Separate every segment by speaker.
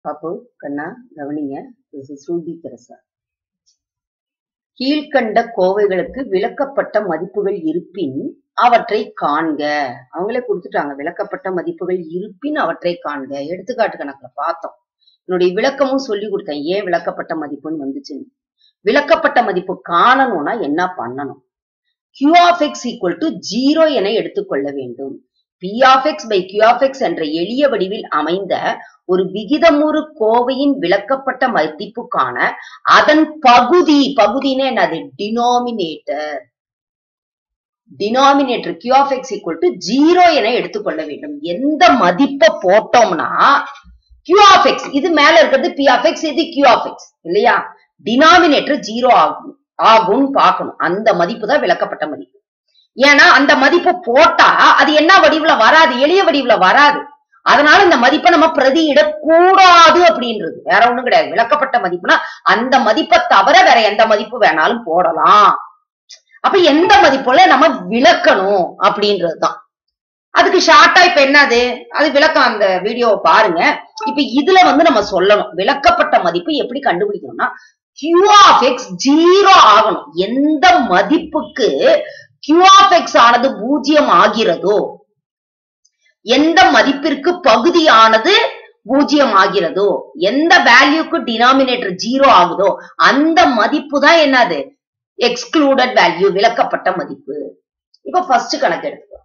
Speaker 1: பாப்பு கண்ணா கவனிங்க this is Ruby Teresa கீழ்கண்ட கோவைகளுக்கு விளக்கப்பட்ட மதிப்புகள் இருப்பின் அவற்றை காண்க அவங்களே கொடுத்துட்டாங்க விளக்கப்பட்ட மதிப்புகள் இருப்பின் அவற்றை காண்க எடுத்துக்காட்டு கணக்குல பார்த்தோம் என்னுடைய விளக்கமும் சொல்லி கொடுத்தேன் ஏன் விளக்கப்பட்ட மதிப்புன்னு வந்துச்சுன்னு விளக்கப்பட்ட மதிப்பு காணணும்னா என்ன பண்ணணும் q of x equal to 0 என எடுத்துக்கொள்ள வேண்டும் p of x by q of x என்ற எளிய வடிவில் அமைந்த ஒரு விகிதமுறு கோவையின் விளக்கப்பட்ட மதிப்புக்கான அதன் பகுதி பகுதின்னு என்னது denominator denominator q of x equal to 0 என எடுத்துக்கொள்ள வேண்டும் எந்த மதிப்பை போட்டோம்னா q of x இது மேல இருக்கிறது p of x இது q of x இல்லையா டினாமினேட்டர் ஜீரோ ஆகும் ஆகும்னு பார்க்கணும் அந்த மதிப்பு தான் விளக்கப்பட்ட மதிப்பு ஏன்னா அந்த மதிப்பு போட்டா அது என்ன வடிவுல வராது எளிய வடிவுல வராது அதனால இந்த மதிப்பை நம்ம பிரதியிடக்கூடாது அப்படின்றது வேற ஒண்ணும் கிடையாது விளக்கப்பட்ட மதிப்புனா அந்த மதிப்பை தவிர வேற எந்த மதிப்பு வேணாலும் போடலாம் அப்ப எந்த மதிப்புல நம்ம விளக்கணும் அப்படின்றதுதான் அதுக்கு ஷார்ட்டா இப்ப என்னது அது விளக்கம் அந்த வீடியோவை பாருங்க இப்ப இதுல வந்து நம்ம சொல்லணும் விளக்கப்பட்ட மதிப்பு எப்படி கண்டுபிடிக்கணும்னா q of x ஜீரோ ஆகணும் எந்த மதிப்புக்கு q of x ஆனது பூஜ்ஜியம் ஆகிறதோ எந்த மதிப்பிற்கு பகுதியானது பூஜ்ஜியம் ஆகிறதோ எந்த வேல்யூக்கு டினாமினேட்டர் ஜீரோ ஆகுதோ அந்த மதிப்பு தான் என்னது எக்ஸ்க்ளூடட் வேல்யூ விளக்கப்பட்ட மதிப்பு இப்ப ஃபர்ஸ்ட் கணக்கு எடுத்துக்கலாம்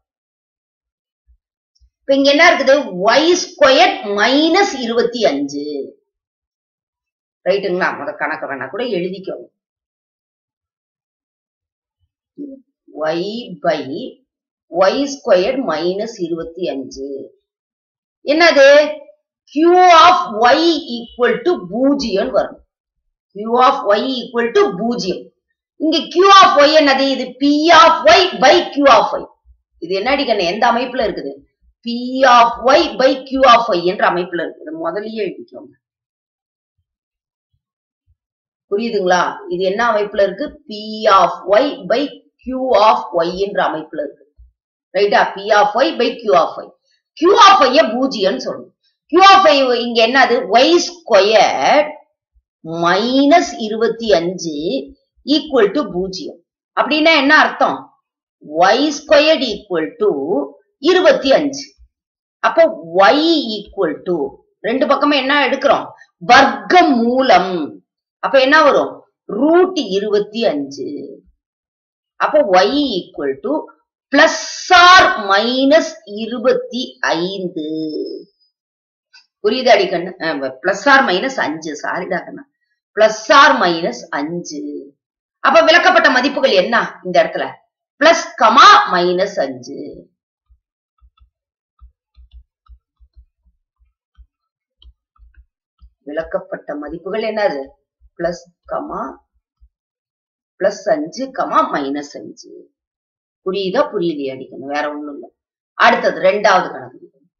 Speaker 1: இப்ப இங்க என்ன இருக்குது ஒய் ஸ்கொயர் மைனஸ் இருபத்தி அஞ்சு ரைட்டுங்களா முத கணக்க வேணா கூட எழுதிக்கோங்க y by y square minus இருபத்தி அஞ்சு என்னது q of y equal to பூஜ்ஜியம் வரும் q of y equal to பூஜ்ஜியம் இங்க கியூ ஆஃப் ஒய் என்னது இது p of y by q of y இது என்னடி கண்ணு எந்த அமைப்புல இருக்குது p of y by q of y என்ற அமைப்புல இருக்குது முதல்லயே எழுதிக்கோங்க புரியுதுங்களா இது என்ன அமைப்புல இருக்கு p of y by q of y என்ற அமைப்புல இருக்கு ரைட்டா p of y by q of y q of ஒய்ய பூஜ்ஜியம் சொல்லணும் கியூ ஆஃப் ஒய் இங்க என்னது ஒய் ஸ்கொயர் மைனஸ் இருபத்தி அஞ்சு ஈக்குவல் டு பூஜ்ஜியம் அப்படின்னா என்ன அர்த்தம் ஒய் ஸ்கொயர்ட் ஈக்குவல் டு இருபத்தி அஞ்சு அப்போ ஒய் ஈக்குவல் டு ரெண்டு பக்கமும் என்ன எடுக்கிறோம் வர்க்க மூலம் அப்ப என்ன வரும் ரூட் இருபத்தி அஞ்சு அப்போ y equal to plus or minus இருபத்தி ஐந்து புரியுது அடிக்கண்ணு பிளஸ் ஆர் மைனஸ் அஞ்சு சாரிடா கண்ணா பிளஸ் ஆர் மைனஸ் அஞ்சு அப்ப விளக்கப்பட்ட மதிப்புகள் என்ன இந்த இடத்துல பிளஸ் கமா மைனஸ் அஞ்சு விளக்கப்பட்ட மதிப்புகள் என்னது பிளஸ் கமா பிளஸ் அஞ்சு கமா மைனஸ் அஞ்சு புரியுதா புரியுது அடிக்கணும் வேற ஒண்ணும் இல்லை அடுத்தது ரெண்டாவது கணக்கு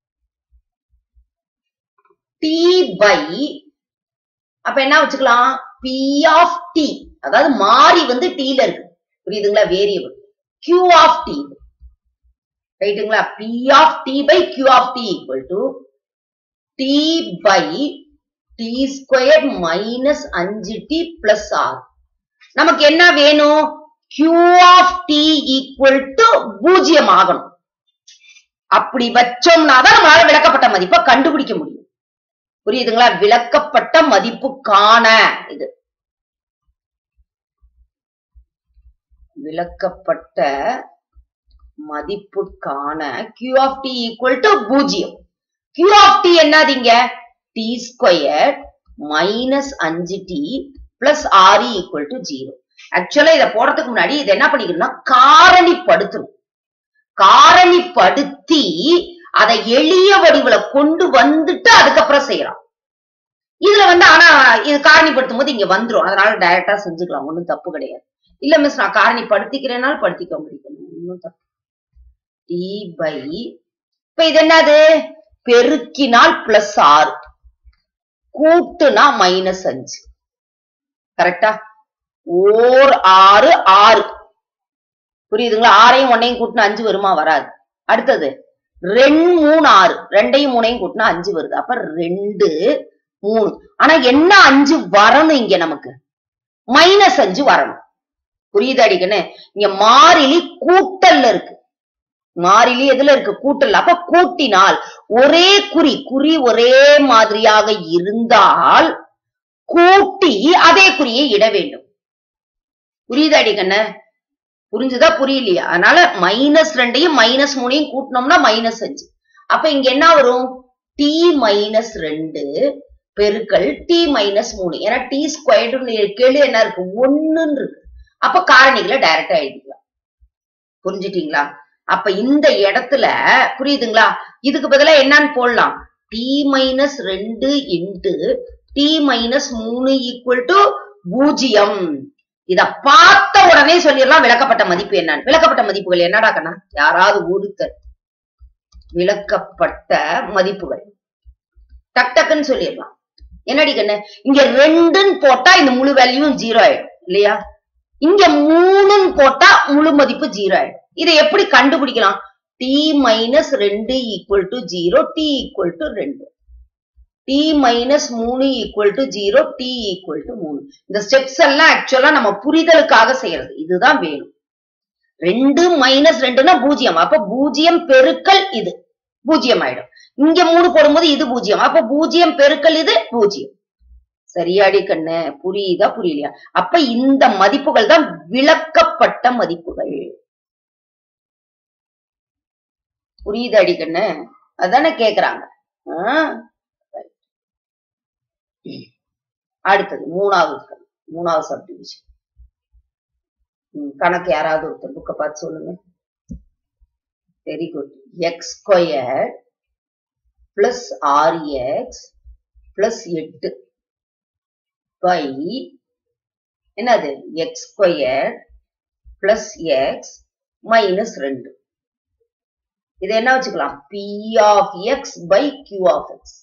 Speaker 1: டி பை அப்ப என்ன வச்சுக்கலாம் பி ஆஃப் டி அதாவது மாறி வந்து டீல இருக்கு புரியுதுங்களா வேரியபிள் கியூ ஆஃப் டி ரைட்டுங்களா p of t by q of t equal to t by t square minus அஞ்சு டி பிளஸ் ஆர் நமக்கு என்ன வேணும் q of t equal to பூஜ்ஜியம் ஆகணும் அப்படி வச்சோம்னா தான் நம்மளால விளக்கப்பட்ட மதிப்பை கண்டுபிடிக்க முடியும் புரியுதுங்களா விளக்கப்பட்ட மதிப்பு காண இது விளக்கப்பட்ட மதிப்புக்கான q of t equal to பூஜ்ஜியம் கியூ ஆஃப் டி என்னதுங்க டி ஸ்கொயர் மைனஸ் அஞ்சு டி பிளஸ் ஆறு ஈக்குவல் டு ஜீரோ ஆக்சுவலா இதை போடுறதுக்கு முன்னாடி இதை என்ன பண்ணிக்கணும்னா காரணிப்படுத்தணும் காரணிப்படுத்தி அதை எளிய வடிவுல கொண்டு வந்துட்டு அதுக்கப்புறம் செய்யலாம் இதுல வந்து ஆனா இது காரணிப்படுத்தும் போது இங்க வந்துரும் அதனால டைரக்டா செஞ்சுக்கலாம் ஒண்ணும் தப்பு கிடையாது இல்ல மிஸ் நான் காரணிப்படுத்திக்கிறேனாலும் படுத்திக்க முடியும் ஒன்னும் தப்பு டி பை இப்ப இது என்னது பெருக்கினால் பிளஸ் ஆறு கூட்டுனா மைனஸ் அஞ்சு கரெக்டா ஓர் ஆறு ஆறு புரியுதுங்களா ஆறையும் ஒன்னையும் கூட்டினா அஞ்சு வருமா வராது அடுத்தது ரெண்டு மூணு ஆறு ரெண்டையும் மூணையும் கூட்டினா அஞ்சு வருது அப்ப ரெண்டு மூணு ஆனா என்ன அஞ்சு வரணும் இங்க நமக்கு மைனஸ் அஞ்சு வரணும் புரியுது அடிக்கன்னு இங்க மாறிலி கூட்டல்ல இருக்கு மாறிலி எதுல இருக்கு கூட்டல் அப்ப கூட்டினால் ஒரே குறி குறி ஒரே மாதிரியாக இருந்தால் கூட்டி அதே குறியை இட வேண்டும் புரியுது அடிக்கண்ணு புரிஞ்சுதா புரியலையா அதனால மைனஸ் ரெண்டையும் மைனஸ் மூணையும் கூட்டினோம்னா மைனஸ் அஞ்சு அப்ப இங்க என்ன வரும் டி மைனஸ் ரெண்டு பெருக்கல் டி மைனஸ் மூணு ஏன்னா டி ஸ்கொயர்டு கேள்வி என்ன இருக்கு ஒண்ணுன்னு இருக்கு அப்ப காரணிகளை டைரக்டா எழுதிக்கலாம் புரிஞ்சுட்டீங்களா அப்ப இந்த இடத்துல புரியுதுங்களா இதுக்கு பதிலா என்னன்னு போடலாம் டி மைனஸ் ரெண்டு இன்ட்டு டி மைனஸ் மூணு ஈக்குவல் டு பூஜ்ஜியம் இத பார்த்த உடனே சொல்லிடலாம் விளக்கப்பட்ட மதிப்பு என்னன்னு விளக்கப்பட்ட மதிப்புகள் என்னடா கண்ணா யாராவது ஒருத்தர் விளக்கப்பட்ட மதிப்புகள் டக் டக்குன்னு சொல்லிடலாம் என்னடி கண்ணு இங்க ரெண்டுன்னு போட்டா இந்த முழு வேல்யூவும் ஜீரோ ஆயிடும் இல்லையா இங்க மூணுன்னு போட்டா முழு மதிப்பு ஜீரோ ஆயிடும் இதை எப்படி கண்டுபிடிக்கலாம் டி மைனஸ் ரெண்டு equal to zero t equal to ரெண்டு டி மைனஸ் மூணு equal to zero t equal to மூணு இந்த ஸ்டெப்ஸ் எல்லாம் ஆக்சுவலா நம்ம புரிதலுக்காக செய்யறது இதுதான் வேணும் ரெண்டு மைனஸ் ரெண்டுன்னா பூஜ்ஜியம் அப்ப பூஜ்ஜியம் பெருக்கல் இது பூஜ்ஜியம் ஆயிடும் இங்க மூணு போடும்போது இது பூஜ்ஜியம் அப்ப பூஜ்ஜியம் பெருக்கல் இது பூஜ்ஜியம் சரியாடி கண்ணு புரியுதா புரியலையா அப்ப இந்த மதிப்புகள் தான் விளக்கப்பட்ட மதிப்புகள் புரியுது அடி கண்ணு அதானே கேக்குறாங்க ஆ? அடுத்தது மூணாவது கணக்கு. மூணாவது சப்டிவிஷன் கணக்கு யாராவது ஒருத்தர் புக்க பார்த்து சொல்லுங்க very good x square plus ஆறு எக்ஸ் பிளஸ் எட்டு பை என்னது x square plus x minus ரெண்டு இது என்ன வச்சுக்கலாம் p of x by q of x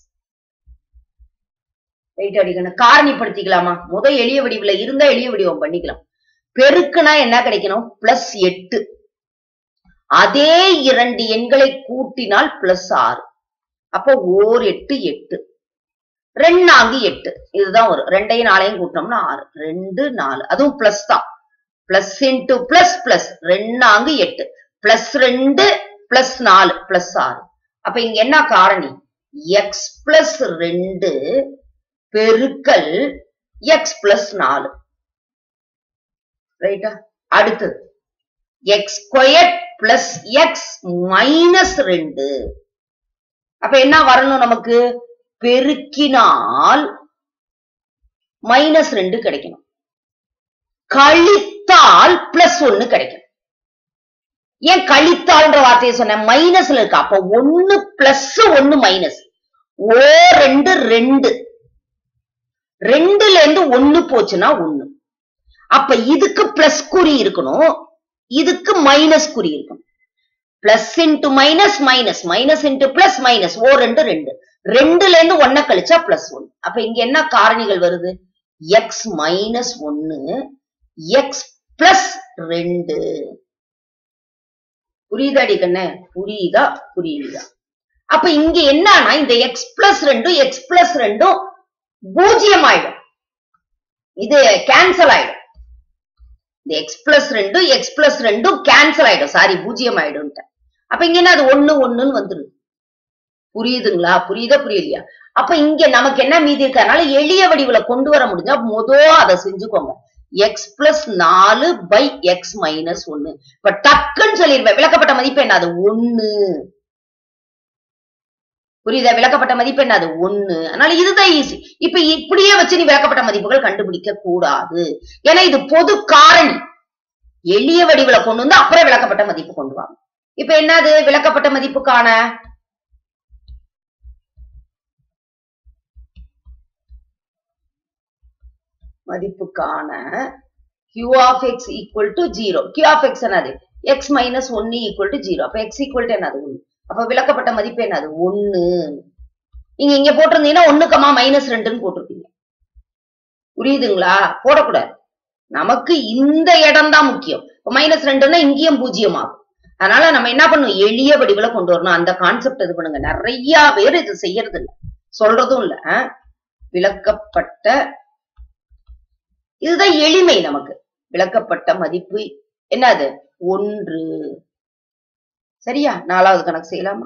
Speaker 1: right அடிக்கணும் காரணிப்படுத்திக்கலாமா முத எளிய வடிவுல இருந்தா எளிய வடிவம் பண்ணிக்கலாம் பெருக்குனா என்ன கிடைக்கணும் பிளஸ் எட்டு அதே இரண்டு எண்களை கூட்டினால் பிளஸ் ஆறு அப்போ ஓர் எட்டு எட்டு ரெண்டு நான்கு எட்டு இதுதான் வரும் ரெண்டையும் நாளையும் கூட்டினோம்னா ஆறு ரெண்டு நாலு அதுவும் பிளஸ் தான் பிளஸ் இன்டு பிளஸ் பிளஸ் ரெண்டு நான்கு எட்டு பிளஸ் ரெண்டு பிளஸ் நாலு பிளஸ் ஆறு அப்ப இங்க என்ன காரணி எக்ஸ் பிளஸ் ரெண்டு பெருக்கல் எக்ஸ் பிளஸ் நாலு ரைட்டா அடுத்தது x square plus x minus ரெண்டு அப்ப என்ன வரணும் நமக்கு பெருக்கினால் மைனஸ் ரெண்டு கிடைக்கணும் கழித்தால் பிளஸ் ஒன்னு கிடைக்கும் ஏன் கழித்தால்ன்ற வார்த்தையை சொன்னேன் மைனஸ்ல இருக்கு அப்ப ஒன்னு பிளஸ் ஒன்னு மைனஸ் ஓ ரெண்டு ரெண்டு ரெண்டுல இருந்து ஒன்னு போச்சுன்னா ஒன்னு அப்ப இதுக்கு பிளஸ் குறி இருக்கணும் இதுக்கு மைனஸ் குறி இருக்கணும் plus into minus minus minus into plus minus ஓ ரெண்டு ரெண்டு ரெண்டுல இருந்து ஒன்ன கழிச்சா பிளஸ் ஒன் அப்ப இங்க என்ன காரணிகள் வருது எக்ஸ் மைனஸ் ஒன்னு எக்ஸ் பிளஸ் ரெண்டு புரியுதாடி கண்ணு புரியுதா புரியுதா அப்ப இங்க என்னன்னா இந்த எக்ஸ் பிளஸ் ரெண்டும் எக்ஸ் பிளஸ் ரெண்டும் பூஜ்ஜியம் ஆயிடும் இது கேன்சல் ஆயிடும் இந்த எக்ஸ் பிளஸ் ரெண்டும் எக்ஸ் பிளஸ் ரெண்டும் கேன்சல் ஆயிடும் சாரி பூஜ்ஜியம் ஆயிடும் அப்ப இங்க என்ன அது ஒண்ணு ஒண்ணுன்னு வந்துருது புரியுதுங்களா புரியுதா புரியலையா அப்ப இங்க நமக்கு என்ன மீதி இருக்கு அதனால எளிய வடிவுல கொண்டு வர முடிஞ்சா மொத அதை செஞ்சுக்கோங்க எக்ஸ் பிளஸ் நாலு பை எக்ஸ் மைனஸ் ஒன்னு இப்ப டக்குன்னு சொல்லிருவேன் விளக்கப்பட்ட மதிப்பு என்ன அது ஒண்ணு புரியுதா விளக்கப்பட்ட மதிப்பு என்ன அது ஒண்ணு அதனால இதுதான் ஈஸி இப்ப இப்படியே வச்சு நீ விளக்கப்பட்ட மதிப்புகள் கண்டுபிடிக்க கூடாது ஏன்னா இது பொது காரணி எளிய வடிவுல கொண்டு வந்து அப்புறம் விளக்கப்பட்ட மதிப்பு கொண்டு வாங்க இப்ப என்னது விளக்கப்பட்ட மதிப்புக்கான மதிப்புக்கான q of x equal to 0 q of x என்னது x minus 1 equal to 0 அப்ப x equal to என்னது 1 அப்ப விளக்கப்பட்ட மதிப்பு என்னது 1 நீங்க இங்க போட்டிருந்தீங்கன்னா 1 கமா மைனஸ் ரெண்டுன்னு போட்டிருப்பீங்க புரியுதுங்களா போடக்கூடாது நமக்கு இந்த இடம் தான் முக்கியம் இப்ப மைனஸ் ரெண்டுன்னா இங்கேயும் பூஜ்ஜியம் ஆகும் அதனால நம்ம என்ன பண்ணணும் எளிய வடிவுல கொண்டு வரணும் அந்த கான்செப்ட் இது பண்ணுங்க நிறைய பேர் இது செய்யறது இல்ல சொல்றதும் இல்ல ஆ? விளக்கப்பட்ட இதுதான் எளிமை நமக்கு விளக்கப்பட்ட மதிப்பு என்னது ஒன்று சரியா நாலாவது கணக்கு செய்யலாமா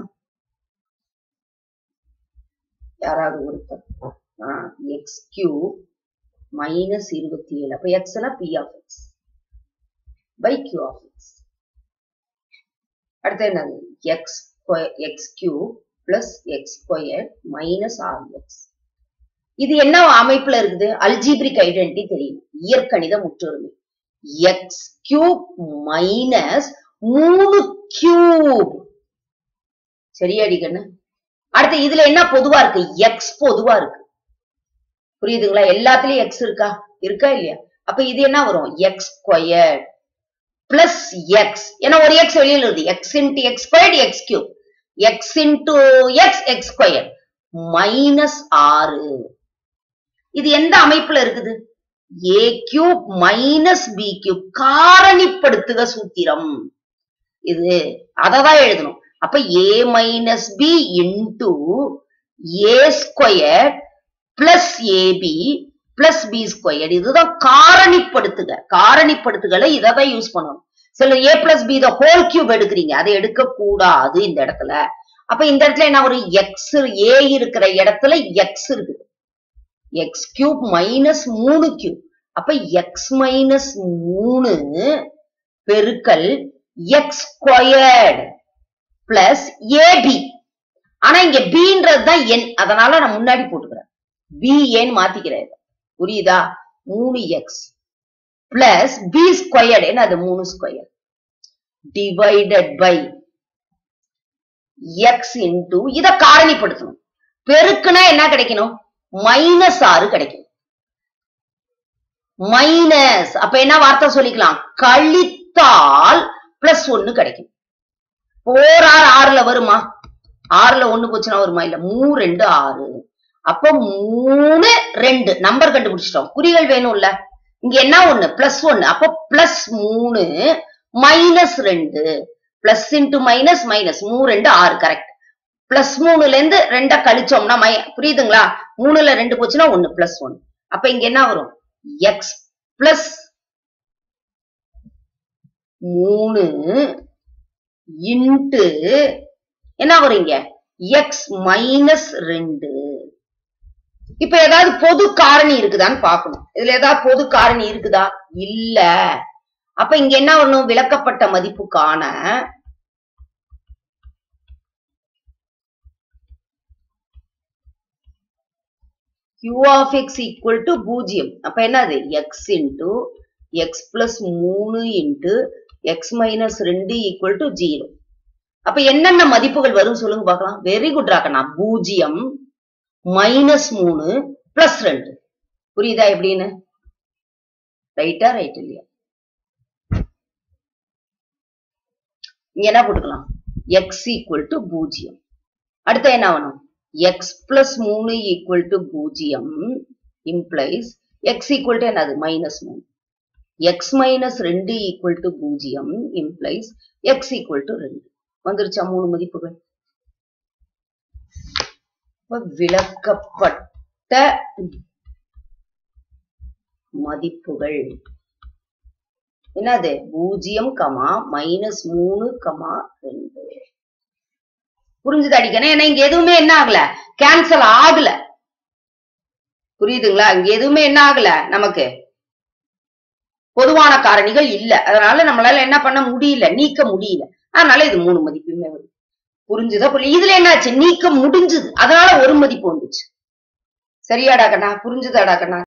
Speaker 1: யாராவது ஒருத்தர் எக்ஸ் கியூ மைனஸ் இருபத்தி ஏழு அப்ப எக்ஸ் எல்லாம் p of x by q of x அடுத்து என்னது x x q plus x square minus r x இது என்ன அமைப்புல இருக்குது அல்ஜீப்ரிக் ஐடென்டிட்டி தெரியும் இயற்கணித முற்றொருமை எக்ஸ் கியூப் மைனஸ் மூணு கியூப் சரியாடி கண்ணு அடுத்து இதுல என்ன பொதுவா இருக்கு எக்ஸ் பொதுவா இருக்கு புரியுதுங்களா எல்லாத்துலயும் எக்ஸ் இருக்கா இருக்கா இல்லையா அப்ப இது என்ன வரும் எக்ஸ் ஸ்கொயர் பிளஸ் எக்ஸ் ஏன்னா ஒரு எக்ஸ் வெளியில இருக்கு x into x squared x cube x into x x square minus ஆறு இது எந்த அமைப்புல இருக்குது a cube minus b cube காரணிப்படுத்துக சூத்திரம் இது அததான் எழுதணும் அப்ப a minus b into a square plus ab plus b square இதுதான் காரணிப்படுத்துக காரணிப்படுத்துகளை இதை தான் யூஸ் பண்ணணும் சில a plus b the whole cube எடுக்கிறீங்க அதை எடுக்க கூடாது இந்த இடத்துல அப்ப இந்த இடத்துல என்ன ஒரு எக்ஸ் ஏ இருக்கிற இடத்துல எக்ஸ் இருக்குது எக்ஸ் கியூப் மைனஸ் மூணு கியூப் அப்ப எக்ஸ் மைனஸ் மூணு பெருக்கல் எக்ஸ் ஸ்கொயர்டு பிளஸ் ஏபி ஆனா இங்க பின்றது தான் என் அதனால நான் முன்னாடி போட்டுக்கிறேன் பி ஏன்னு மாத்திக்கிறேன் புரியுதா மூணு எக்ஸ் பிளஸ் பி ஸ்கொயர்டு என்ன அது மூணு square divided by x into இத காரணிப்படுத்தணும் பெருக்குனா என்ன கிடைக்கணும் மைனஸ் ஆறு கிடைக்கும் மைனஸ் அப்ப என்ன வார்த்தை சொல்லிக்கலாம் கழித்தால் பிளஸ் ஒன்னு கிடைக்கும் ஓர் ஆறு ஆறுல வருமா ஆறுல ஒண்ணு போச்சுன்னா வருமா இல்ல மூ ரெண்டு ஆறு அப்ப மூணு ரெண்டு நம்பர் கண்டுபிடிச்சிட்டோம் குறிகள் வேணும்ல இங்க என்ன ஒண்ணு பிளஸ் ஒன்னு அப்ப பிளஸ் மூணு மைனஸ் ரெண்டு பிளஸ் இன்டு மைனஸ் மைனஸ் மூணு ரெண்டு ஆறு கரெக்ட் பிளஸ் மூணுல இருந்து ரெண்ட கழிச்சோம்னா மை புரியுதுங்களா மூணுல ரெண்டு போச்சுன்னா ஒண்ணு பிளஸ் ஒன் அப்ப இங்க என்ன வரும் எக்ஸ் பிளஸ் மூணு இன்ட்டு என்ன வரும் இங்க எக்ஸ் மைனஸ் ரெண்டு இப்ப ஏதாவது பொது காரணி இருக்குதான்னு பாக்கணும் இதுல ஏதாவது பொது காரணி இருக்குதா இல்ல அப்ப இங்க என்ன வரணும் விளக்கப்பட்ட மதிப்புக்கான q of x equal to பூஜ்ஜியம் அப்ப என்னது x into x plus மூணு into x minus ரெண்டு equal to ஜீரோ அப்ப என்னென்ன மதிப்புகள் வரும் சொல்லுங்க பார்க்கலாம் வெரி குட் ராக்கண்ணா பூஜ்ஜியம் மைனஸ் மூணு பிளஸ் ரெண்டு புரியுதா எப்படின்னு ரைட்டா ரைட் இல்லையா இங்க என்ன போட்டுக்கலாம் எக்ஸ் ஈக்குவல் டு பூஜ்ஜியம் அடுத்து என்ன வேணும் எக்ஸ் பிளஸ் மூணு ஈக்குவல் டு பூஜ்ஜியம் இம்ப்ளைஸ் எக்ஸ் ஈக்குவல் டு என்னது மைனஸ் மூணு எக்ஸ் மைனஸ் ரெண்டு ஈக்குவல் டு பூஜ்ஜியம் இம்ப்ளைஸ் எக்ஸ் ஈக்குவல் டு ரெண்டு வந்துருச்சா மூணு மதிப்புகள் விளக்கப்பட்ட மதிப்புகள் என்னது பூஜ்ஜியம் கமா மைனஸ் மூணு கமா ரெண்டு புரிஞ்சுது அடிக்கணும் ஏன்னா இங்க எதுவுமே என்ன ஆகல கேன்சல் ஆகல புரியுதுங்களா இங்க எதுவுமே என்ன ஆகல நமக்கு பொதுவான காரணிகள் இல்ல அதனால நம்மளால என்ன பண்ண முடியல நீக்க முடியல அதனால இது மூணு மதிப்புமே வருது புரிஞ்சுதா புரியல இதுல என்னாச்சு நீக்க முடிஞ்சது அதனால ஒரு மதிப்பு வந்துச்சு சரியாடா கண்ணா புரிஞ்சுதாடா கண்ணா